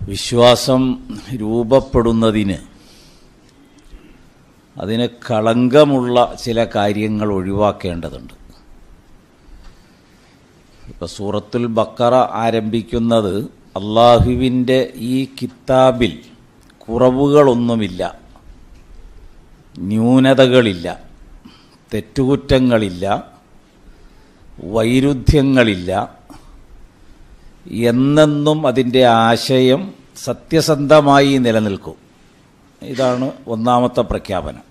വിശ്വാസം രൂപപ്പെടുന്നതിന് അതിന് കളങ്കമുള്ള ചില കാര്യങ്ങൾ ഒഴിവാക്കേണ്ടതുണ്ട് ഇപ്പം സൂറത്തുൽ ബക്കറ ആരംഭിക്കുന്നത് അള്ളാഹുവിൻ്റെ ഈ കിതാബിൽ കുറവുകളൊന്നുമില്ല ന്യൂനതകളില്ല തെറ്റുകുറ്റങ്ങളില്ല വൈരുദ്ധ്യങ്ങളില്ല എന്നെന്നും അതിൻ്റെ ആശയം സത്യസന്ധമായി നിലനിൽക്കും ഇതാണ് ഒന്നാമത്തെ പ്രഖ്യാപനം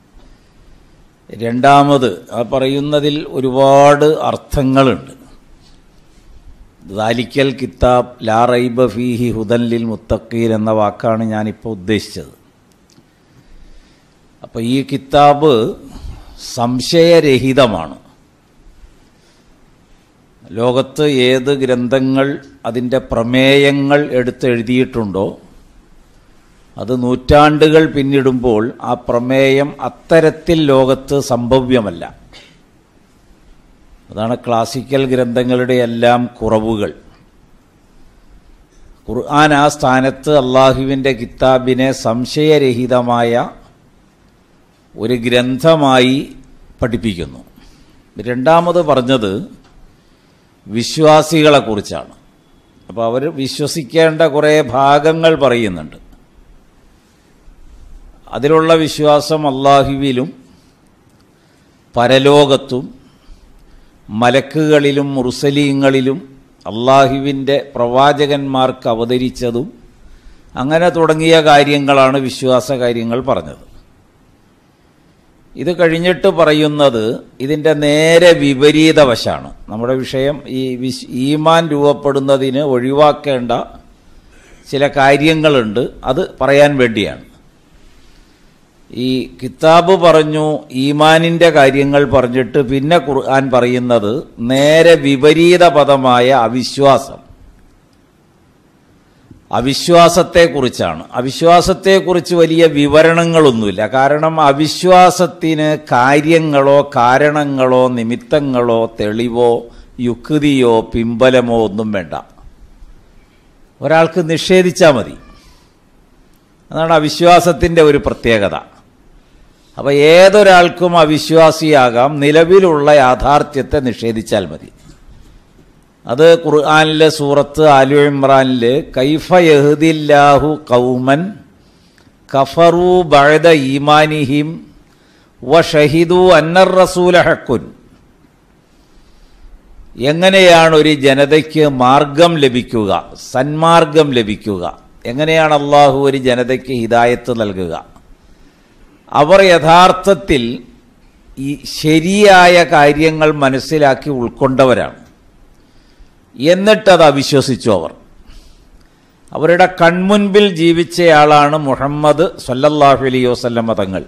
രണ്ടാമത് ആ പറയുന്നതിൽ ഒരുപാട് അർത്ഥങ്ങളുണ്ട് ദാലിക്കൽ കിതാബ് ലാ റൈബ ഫീഹി ഹുദൻ ലിൽ മുത്തക്കീർ എന്ന വാക്കാണ് ഞാനിപ്പോൾ ഉദ്ദേശിച്ചത് അപ്പോൾ ഈ കിതാബ് സംശയരഹിതമാണ് ലോകത്ത് ഏത് ഗ്രന്ഥങ്ങൾ അതിൻ്റെ പ്രമേയങ്ങൾ എടുത്തെഴുതിയിട്ടുണ്ടോ അത് നൂറ്റാണ്ടുകൾ പിന്നിടുമ്പോൾ ആ പ്രമേയം അത്തരത്തിൽ ലോകത്ത് സംഭവ്യമല്ല അതാണ് ക്ലാസിക്കൽ ഗ്രന്ഥങ്ങളുടെ എല്ലാം കുറവുകൾ ഖുർആൻ ആ സ്ഥാനത്ത് അള്ളാഹുവിൻ്റെ കിതാബിനെ സംശയരഹിതമായ ഒരു ഗ്രന്ഥമായി പഠിപ്പിക്കുന്നു രണ്ടാമത് പറഞ്ഞത് വിശ്വാസികളെക്കുറിച്ചാണ് അപ്പോൾ അവർ വിശ്വസിക്കേണ്ട കുറേ ഭാഗങ്ങൾ പറയുന്നുണ്ട് അതിലുള്ള വിശ്വാസം അള്ളാഹുവിലും പരലോകത്തും മലക്കുകളിലും മുറുസലീങ്ങളിലും അള്ളാഹുവിൻ്റെ പ്രവാചകന്മാർക്ക് അവതരിച്ചതും അങ്ങനെ തുടങ്ങിയ കാര്യങ്ങളാണ് വിശ്വാസ കാര്യങ്ങൾ പറഞ്ഞത് ഇത് കഴിഞ്ഞിട്ട് പറയുന്നത് ഇതിൻ്റെ നേരെ വിപരീത വശാണ് നമ്മുടെ വിഷയം ഈ വിശ് ഈമാൻ രൂപപ്പെടുന്നതിന് ഒഴിവാക്കേണ്ട ചില കാര്യങ്ങളുണ്ട് അത് പറയാൻ വേണ്ടിയാണ് ഈ കിതാബ് പറഞ്ഞു ഈമാനിൻ്റെ കാര്യങ്ങൾ പറഞ്ഞിട്ട് പിന്നെ ഖുർആൻ പറയുന്നത് നേരെ വിപരീത പദമായ അവിശ്വാസം അവിശ്വാസത്തെക്കുറിച്ചാണ് അവിശ്വാസത്തെക്കുറിച്ച് വലിയ വിവരണങ്ങളൊന്നുമില്ല കാരണം അവിശ്വാസത്തിന് കാര്യങ്ങളോ കാരണങ്ങളോ നിമിത്തങ്ങളോ തെളിവോ യുക്തിയോ പിമ്പലമോ ഒന്നും വേണ്ട ഒരാൾക്ക് നിഷേധിച്ചാൽ മതി അതാണ് അവിശ്വാസത്തിൻ്റെ ഒരു പ്രത്യേകത അപ്പോൾ ഏതൊരാൾക്കും അവിശ്വാസിയാകാം നിലവിലുള്ള യാഥാർത്ഥ്യത്തെ നിഷേധിച്ചാൽ മതി അത് ഖുർആാനിലെ സൂറത്ത് ആലു ഇമ്രാനിൽ കൈഫ യഹദില്ലാഹു കൗമൻ കഫറു ബഴദ ഈമാനിഹിം വ ഷഹിദു അന്നർ റസൂല ഹക്കുൻ എങ്ങനെയാണ് ഒരു ജനതയ്ക്ക് മാർഗം ലഭിക്കുക സന്മാർഗം ലഭിക്കുക എങ്ങനെയാണ് അള്ളാഹു ഒരു ജനതയ്ക്ക് ഹിദായത്ത് നൽകുക അവർ യഥാർത്ഥത്തിൽ ഈ ശരിയായ കാര്യങ്ങൾ മനസ്സിലാക്കി ഉൾക്കൊണ്ടവരാണ് എന്നിട്ടത് അവിശ്വസിച്ചു അവർ അവരുടെ കൺമുൻപിൽ ജീവിച്ചയാളാണ് മുഹമ്മദ് സല്ലല്ലാഹു അലൈഹി വസല്ലമ തങ്ങൾ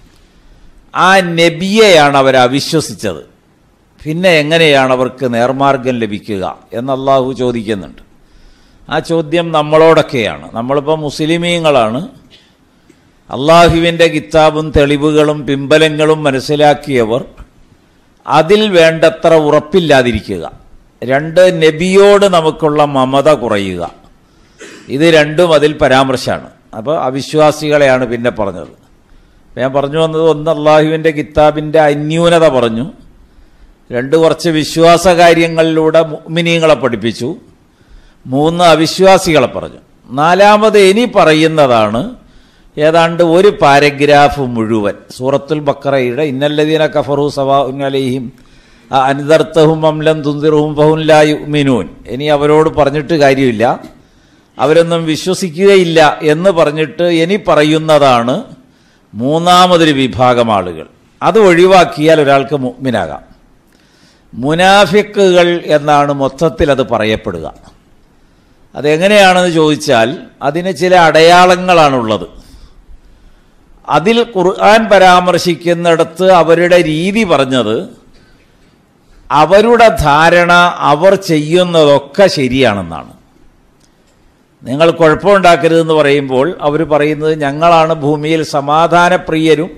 ആ നബിയെയാണ് അവർ അവിശ്വസിച്ചത് പിന്നെ എങ്ങനെയാണ് അവർക്ക് നേർമാർഗം ലഭിക്കുക എന്ന് അള്ളാഹു ചോദിക്കുന്നുണ്ട് ആ ചോദ്യം നമ്മളോടൊക്കെയാണ് നമ്മളിപ്പോൾ മുസ്ലിമീങ്ങളാണ് അള്ളാഹുവിൻ്റെ കിതാബും തെളിവുകളും പിമ്പലങ്ങളും മനസ്സിലാക്കിയവർ അതിൽ വേണ്ടത്ര ഉറപ്പില്ലാതിരിക്കുക രണ്ട് നബിയോട് നമുക്കുള്ള മമത കുറയുക ഇത് രണ്ടും അതിൽ പരാമർശമാണ് അപ്പോൾ അവിശ്വാസികളെയാണ് പിന്നെ പറഞ്ഞത് ഞാൻ പറഞ്ഞു വന്നത് ഒന്ന് അള്ളാഹുവിൻ്റെ കിതാബിൻ്റെ അന്യൂനത പറഞ്ഞു രണ്ട് കുറച്ച് വിശ്വാസ കാര്യങ്ങളിലൂടെ മുഅ്മിനീങ്ങളെ പഠിപ്പിച്ചു മൂന്ന് അവിശ്വാസികളെ പറഞ്ഞു നാലാമത് ഇനി പറയുന്നതാണ് ഏതാണ്ട് ഒരു പാരഗ്രാഫ് മുഴുവൻ സൂറത്തുൽ ബക്കറയുടെ ഇന്നല്ലദീന കഫറു സവാ അലൈഹിം അനിതർത്തഹും അംലം തുന്തിറും ഫഹുൻലായു മിനൂൻ ഇനി അവരോട് പറഞ്ഞിട്ട് കാര്യമില്ല അവരൊന്നും വിശ്വസിക്കുകയില്ല എന്ന് പറഞ്ഞിട്ട് ഇനി പറയുന്നതാണ് മൂന്നാമതൊരു വിഭാഗം ആളുകൾ അത് ഒഴിവാക്കിയാൽ ഒരാൾക്ക് മുഗ്മിനാകാം മുനാഫിക്കുകൾ എന്നാണ് മൊത്തത്തിൽ അത് പറയപ്പെടുക അതെങ്ങനെയാണെന്ന് ചോദിച്ചാൽ അതിന് ചില അടയാളങ്ങളാണുള്ളത് അതിൽ ഖുർആൻ പരാമർശിക്കുന്നിടത്ത് അവരുടെ രീതി പറഞ്ഞത് അവരുടെ ധാരണ അവർ ചെയ്യുന്നതൊക്കെ ശരിയാണെന്നാണ് നിങ്ങൾ കുഴപ്പമുണ്ടാക്കരുതെന്ന് പറയുമ്പോൾ അവർ പറയുന്നത് ഞങ്ങളാണ് ഭൂമിയിൽ സമാധാനപ്രിയരും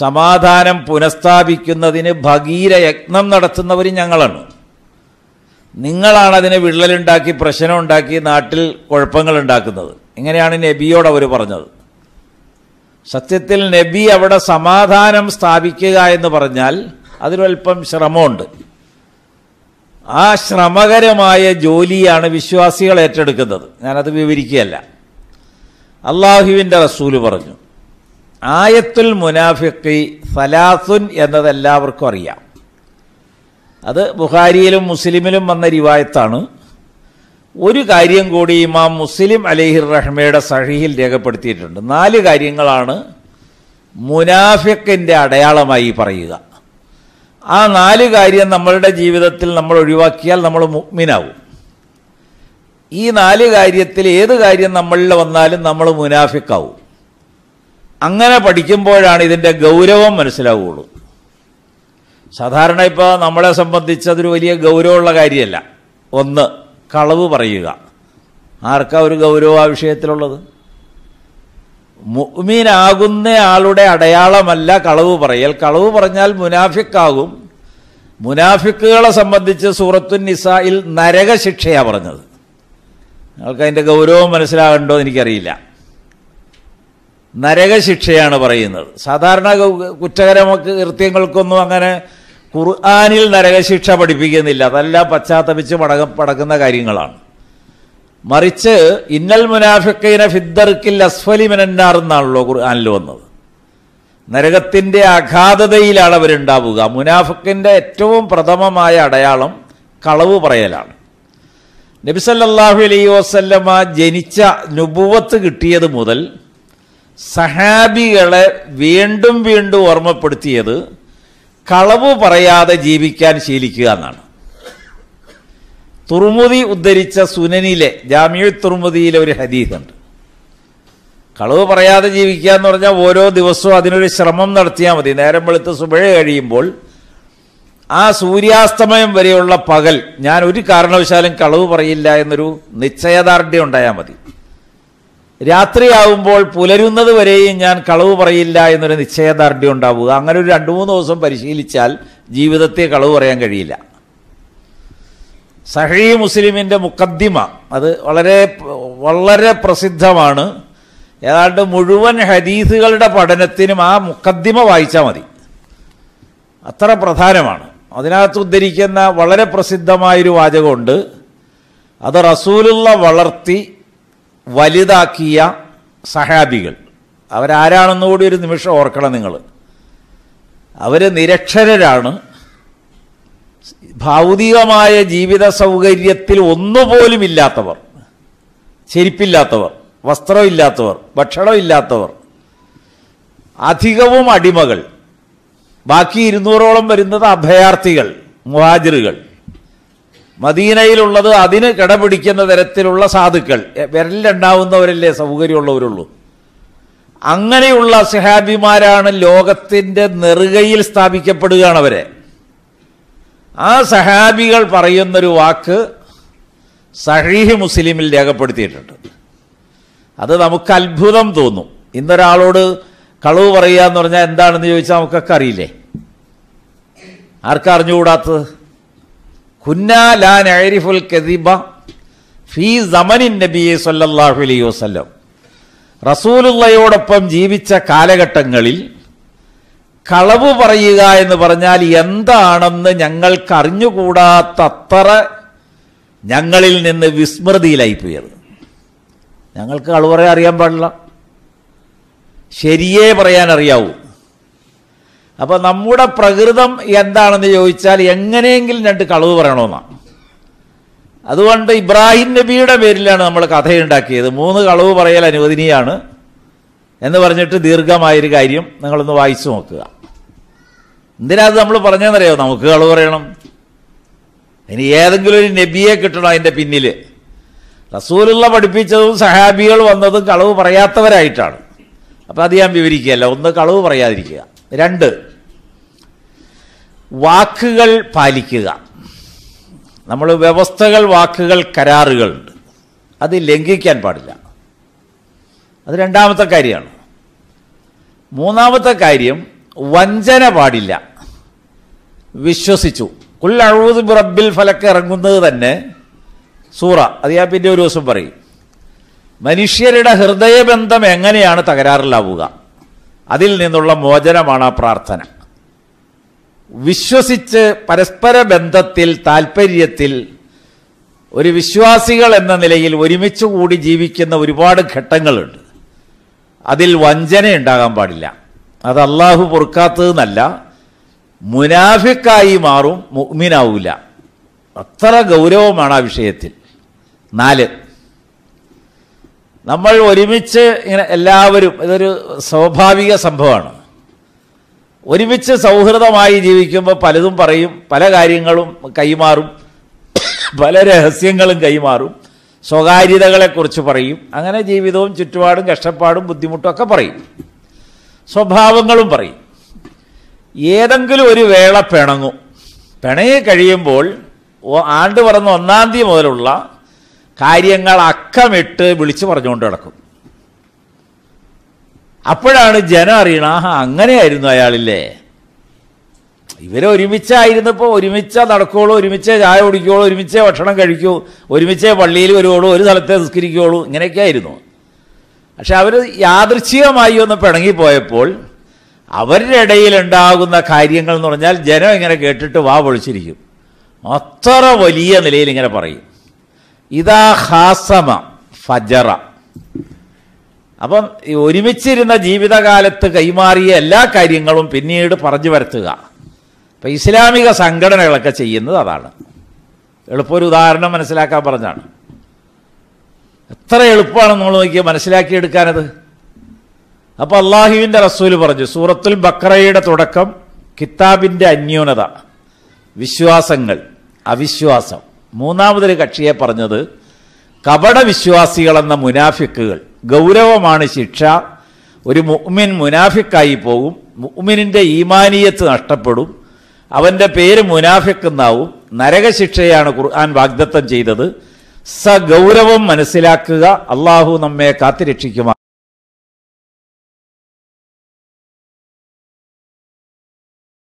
സമാധാനം പുനഃസ്ഥാപിക്കുന്നതിന് ഭഗീര യജ്ഞം നടത്തുന്നവരും ഞങ്ങളാണ് നിങ്ങളാണ് അതിന് വിള്ളലുണ്ടാക്കി പ്രശ്നം ഉണ്ടാക്കി നാട്ടിൽ കുഴപ്പങ്ങൾ ഉണ്ടാക്കുന്നത് ഇങ്ങനെയാണ് നബിയോട് അവർ പറഞ്ഞത് സത്യത്തിൽ നബി അവിടെ സമാധാനം സ്ഥാപിക്കുക എന്ന് പറഞ്ഞാൽ അതിലൊൽപ്പം ശ്രമമുണ്ട് ആ ശ്രമകരമായ ജോലിയാണ് വിശ്വാസികൾ ഏറ്റെടുക്കുന്നത് ഞാനത് വിവരിക്കുകയല്ല അള്ളാഹുവിൻ്റെ റസൂല് പറഞ്ഞു ആയത്തുൽ മുനാഫിഖി സലാസുൻ എന്നത് എല്ലാവർക്കും അറിയാം അത് ബുഖാരിയിലും മുസ്ലിമിലും വന്ന റിവായത്താണ് ഒരു കാര്യം കൂടി ഇമാം മുസ്ലിം അലഹിർ റഹ്മയുടെ സഹിയിൽ രേഖപ്പെടുത്തിയിട്ടുണ്ട് നാല് കാര്യങ്ങളാണ് മുനാഫിക്കിൻ്റെ അടയാളമായി പറയുക ആ നാല് കാര്യം നമ്മളുടെ ജീവിതത്തിൽ നമ്മൾ ഒഴിവാക്കിയാൽ നമ്മൾ മുഗ്മിനാവും ഈ നാല് കാര്യത്തിൽ ഏത് കാര്യം നമ്മളിൽ വന്നാലും നമ്മൾ മുനാഫിക്കാവും അങ്ങനെ പഠിക്കുമ്പോഴാണ് ഇതിൻ്റെ ഗൗരവം മനസ്സിലാവുകയുള്ളൂ സാധാരണ ഇപ്പോൾ നമ്മളെ സംബന്ധിച്ച് അതൊരു വലിയ ഗൗരവമുള്ള കാര്യമല്ല ഒന്ന് കളവ് പറയുക ആർക്കാ ഒരു ഗൗരവം ആ വിഷയത്തിലുള്ളത് മുഅ്മീനാകുന്ന ആളുടെ അടയാളമല്ല കളവ് പറയൽ കളവ് പറഞ്ഞാൽ മുനാഫിക്കാകും മുനാഫിക്കുകളെ സംബന്ധിച്ച് സൂറത്തുൻ നിസായിൽ നരകശിക്ഷയാണ് പറഞ്ഞത് നിങ്ങൾക്ക് അതിൻ്റെ ഗൗരവം മനസ്സിലാകണ്ടോ എനിക്കറിയില്ല നരകശിക്ഷയാണ് പറയുന്നത് സാധാരണ ഗൗ- കുറ്റകരമൊക്കെ കൃത്യങ്ങൾക്കൊന്നും അങ്ങനെ ഖുർആാനിൽ നരകശിക്ഷ പഠിപ്പിക്കുന്നില്ല അതെല്ലാം പശ്ചാത്തപിച്ച് പടക പടക്കുന്ന കാര്യങ്ങളാണ് മറിച്ച് ഇന്നൽ മുനാഫിക്കൈന ഫിദ്ദർക്കിൽ അസ്ഫലി മിനന്നാർ എന്നാണല്ലോ ഖുർആാനിൽ വന്നത് നരകത്തിൻ്റെ അഗാധതയിലാണ് അവരുണ്ടാവുക മുനാഫിക്കിൻ്റെ ഏറ്റവും പ്രഥമമായ അടയാളം കളവ് പറയലാണ് നബിസല്ലാഹു അലൈഹി വസല്ലമ ജനിച്ച നുബുവത്ത് കിട്ടിയത് മുതൽ സഹാബികളെ വീണ്ടും വീണ്ടും ഓർമ്മപ്പെടുത്തിയത് കളവ് പറയാതെ ജീവിക്കാൻ ശീലിക്കുക എന്നാണ് തുർമുദി ഉദ്ധരിച്ച സുനനിലെ ജാമ്യ തുർമുദിയിലെ ഒരു ഹദീസുണ്ട് കളവ് പറയാതെ ജീവിക്കുക എന്ന് പറഞ്ഞാൽ ഓരോ ദിവസവും അതിനൊരു ശ്രമം നടത്തിയാൽ മതി നേരം വെളുത്ത് സുബഴ കഴിയുമ്പോൾ ആ സൂര്യാസ്തമയം വരെയുള്ള പകൽ ഞാൻ ഒരു കാരണവശാലും കളവ് പറയില്ല എന്നൊരു നിശ്ചയദാർഢ്യം ഉണ്ടായാൽ മതി രാത്രിയാവുമ്പോൾ പുലരുന്നത് വരെയും ഞാൻ കളവ് പറയില്ല എന്നൊരു നിശ്ചയദാർഢ്യം ഉണ്ടാവുക അങ്ങനെ ഒരു രണ്ട് മൂന്ന് ദിവസം പരിശീലിച്ചാൽ ജീവിതത്തെ കളവ് പറയാൻ കഴിയില്ല സഹീ മുസ്ലിമിൻ്റെ മുക്കദ്ദിമ അത് വളരെ വളരെ പ്രസിദ്ധമാണ് ഏതാണ്ട് മുഴുവൻ ഹദീസുകളുടെ പഠനത്തിനും ആ മുക്കദ്ദിമ വായിച്ചാൽ മതി അത്ര പ്രധാനമാണ് അതിനകത്ത് ഉദ്ധരിക്കുന്ന വളരെ പ്രസിദ്ധമായൊരു വാചകമുണ്ട് അത് റസൂലുള്ള വളർത്തി വലുതാക്കിയ സഹാബികൾ അവരാരാണെന്നുകൂടി ഒരു നിമിഷം ഓർക്കണം നിങ്ങൾ അവർ നിരക്ഷരരാണ് ഭൗതികമായ ജീവിത സൗകര്യത്തിൽ ഒന്നുപോലും ഇല്ലാത്തവർ ചെരുപ്പില്ലാത്തവർ വസ്ത്രമില്ലാത്തവർ ഭക്ഷണമില്ലാത്തവർ അധികവും അടിമകൾ ബാക്കി ഇരുന്നൂറോളം വരുന്നത് അഭയാർത്ഥികൾ മുഹാജിറുകൾ മദീനയിലുള്ളത് അതിന് കിടപിടിക്കുന്ന തരത്തിലുള്ള സാധുക്കൾ എ- വിരലിലുണ്ടാവുന്നവരല്ലേ സൗകര്യമുള്ളവരുള്ളൂ അങ്ങനെയുള്ള സഹാബിമാരാണ് ലോകത്തിൻ്റെ നെറുകയിൽ സ്ഥാപിക്കപ്പെടുകയാണ് അവരെ ആ സഹാബികൾ പറയുന്നൊരു വാക്ക് സഹീഹ് മുസ്ലിമിൽ രേഖപ്പെടുത്തിയിട്ടുണ്ട് അത് നമുക്ക് അത്ഭുതം തോന്നും ഇന്നൊരാളോട് കളവ് പറയുക എന്ന് പറഞ്ഞാൽ എന്താണെന്ന് ചോദിച്ചാൽ നമുക്കൊക്കെ അറിയില്ലേ ആർക്കാ അറിഞ്ഞുകൂടാത്തത് കുന്നാ ലാ നഅരിഫുൽ കദിബ ഫീ സമനിൻ നബി സല്ലല്ലാഹു അലൈഹി വസല്ലം റസൂലുള്ളയോടൊപ്പം ജീവിച്ച കാലഘട്ടങ്ങളിൽ കളവ് പറയുക എന്ന് പറഞ്ഞാൽ എന്താണെന്ന് ഞങ്ങൾക്ക് അറിഞ്ഞുകൂടാത്തത്ര ഞങ്ങളിൽ നിന്ന് വിസ്മൃതിയിലായിപ്പോയത് ഞങ്ങൾക്ക് കളവ് പറയാൻ അറിയാൻ പാടില്ല ശരിയേ പറയാൻ അറിയാവൂ അപ്പോൾ നമ്മുടെ പ്രകൃതം എന്താണെന്ന് ചോദിച്ചാൽ എങ്ങനെയെങ്കിലും രണ്ട് കളവ് പറയണമെന്നാണ് അതുകൊണ്ട് ഇബ്രാഹിം നബിയുടെ പേരിലാണ് നമ്മൾ കഥയുണ്ടാക്കിയത് മൂന്ന് കളവ് പറയൽ അനുവദനീയാണ് എന്ന് പറഞ്ഞിട്ട് ദീർഘമായൊരു കാര്യം നിങ്ങളൊന്ന് വായിച്ചു നോക്കുക എന്തിനാ അത് നമ്മൾ പറഞ്ഞതെന്നറിയോ നമുക്ക് കളവ് പറയണം ഇനി ഏതെങ്കിലും ഒരു നബിയെ കിട്ടണം അതിൻ്റെ പിന്നിൽ റസൂലുള്ള പഠിപ്പിച്ചതും സഹാബികൾ വന്നതും കളവ് പറയാത്തവരായിട്ടാണ് അപ്പം അത് ഞാൻ വിവരിക്കുകയല്ല ഒന്ന് കളവ് പറയാതിരിക്കുക രണ്ട് വാക്കുകൾ പാലിക്കുക നമ്മൾ വ്യവസ്ഥകൾ വാക്കുകൾ കരാറുകളുണ്ട് അത് ലംഘിക്കാൻ പാടില്ല അത് രണ്ടാമത്തെ കാര്യമാണ് മൂന്നാമത്തെ കാര്യം വഞ്ചന പാടില്ല വിശ്വസിച്ചു കുൽ അഴൂദ് റബ്ബിൽ ഫലക്ക് ഇറങ്ങുന്നത് തന്നെ സൂറ അത് ഞാൻ പിന്നെ ഒരു ദിവസം പറയും മനുഷ്യരുടെ ഹൃദയബന്ധം എങ്ങനെയാണ് തകരാറിലാവുക അതിൽ നിന്നുള്ള മോചനമാണ് ആ പ്രാർത്ഥന വിശ്വസിച്ച് പരസ്പര ബന്ധത്തിൽ താല്പര്യത്തിൽ ഒരു വിശ്വാസികൾ എന്ന നിലയിൽ ഒരുമിച്ച് കൂടി ജീവിക്കുന്ന ഒരുപാട് ഘട്ടങ്ങളുണ്ട് അതിൽ വഞ്ചന ഉണ്ടാകാൻ പാടില്ല അത് അള്ളാഹു പൊറുക്കാത്തതെന്നല്ല മുനാഫിക്കായി മാറും മുഅ്മിനാവൂല അത്ര ഗൗരവമാണ് ആ വിഷയത്തിൽ നാല് നമ്മൾ ഒരുമിച്ച് ഇങ്ങനെ എല്ലാവരും ഇതൊരു സ്വാഭാവിക സംഭവമാണ് ഒരുമിച്ച് സൗഹൃദമായി ജീവിക്കുമ്പോൾ പലതും പറയും പല കാര്യങ്ങളും കൈമാറും പല രഹസ്യങ്ങളും കൈമാറും സ്വകാര്യതകളെക്കുറിച്ച് പറയും അങ്ങനെ ജീവിതവും ചുറ്റുപാടും കഷ്ടപ്പാടും ബുദ്ധിമുട്ടും ഒക്കെ പറയും സ്വഭാവങ്ങളും പറയും ഏതെങ്കിലും ഒരു വേള പിണങ്ങും പിണങ്ങി കഴിയുമ്പോൾ ഓ- ആണ്ട് പറന്ന ഒന്നാം തീയതി മുതലുള്ള കാര്യങ്ങൾ അക്കമിട്ട് വിളിച്ചു പറഞ്ഞുകൊണ്ട് കിടക്കും അപ്പോഴാണ് ജനം അറിയണം ആഹാ അങ്ങനെയായിരുന്നു അയാളില്ലേ ഇവരെ ഒരുമിച്ചായിരുന്നപ്പോൾ ഒരുമിച്ച് നടക്കുകയുള്ളൂ ഒരുമിച്ചേ ചായ കുടിക്കുകയുള്ളൂ ഒരുമിച്ചേ ഭക്ഷണം കഴിക്കൂ ഒരുമിച്ചേ പള്ളിയിൽ വരുവുള്ളൂ ഒരു സ്ഥലത്തെ നിസ്കരിക്കുകയുള്ളൂ ഇങ്ങനെയൊക്കെ ആയിരുന്നു പക്ഷെ അവർ യാദൃച്ഛികമായി ഒന്ന് പിണങ്ങിപ്പോയപ്പോൾ അവരുടെ ഇടയിൽ ഉണ്ടാകുന്ന കാര്യങ്ങൾ എന്ന് പറഞ്ഞാൽ ജനം ഇങ്ങനെ കേട്ടിട്ട് വാ പൊളിച്ചിരിക്കും അത്ര വലിയ നിലയിൽ ഇങ്ങനെ പറയും ഇതാ ഹാസമ ഫജറ അപ്പം ഈ ഒരുമിച്ചിരുന്ന ജീവിതകാലത്ത് കൈമാറിയ എല്ലാ കാര്യങ്ങളും പിന്നീട് പറഞ്ഞു വരുത്തുക അപ്പം ഇസ്ലാമിക സംഘടനകളൊക്കെ ചെയ്യുന്നത് അതാണ് എളുപ്പമൊരു ഉദാഹരണം മനസ്സിലാക്കാൻ പറഞ്ഞാണ് എത്ര എളുപ്പമാണ് നമ്മൾ നോക്കിയാൽ മനസ്സിലാക്കിയെടുക്കാനത് അപ്പോൾ അള്ളാഹുവിൻ്റെ റസൂല് പറഞ്ഞു സൂറത്തുൽ ബക്രയുടെ തുടക്കം കിതാബിൻ്റെ അന്യൂനത വിശ്വാസങ്ങൾ അവിശ്വാസം മൂന്നാമതൊരു കക്ഷിയെ പറഞ്ഞത് കപട വിശ്വാസികളെന്ന മുനാഫിക്കുകൾ ഗൗരവമാണ് ശിക്ഷ ഒരു മുഅ്മിൻ മുനാഫിക്കായി പോകും മുഅ്മിനിൻ്റെ ഈമാനീയത്ത് നഷ്ടപ്പെടും അവൻ്റെ പേര് മുനാഫിക്കുന്നാവും നരകശിക്ഷയാണ് ഖുർആൻ വാഗ്ദത്തം ചെയ്തത് സ ഗൗരവം മനസ്സിലാക്കുക അള്ളാഹു നമ്മെ കാത്തിരക്ഷിക്കുമാ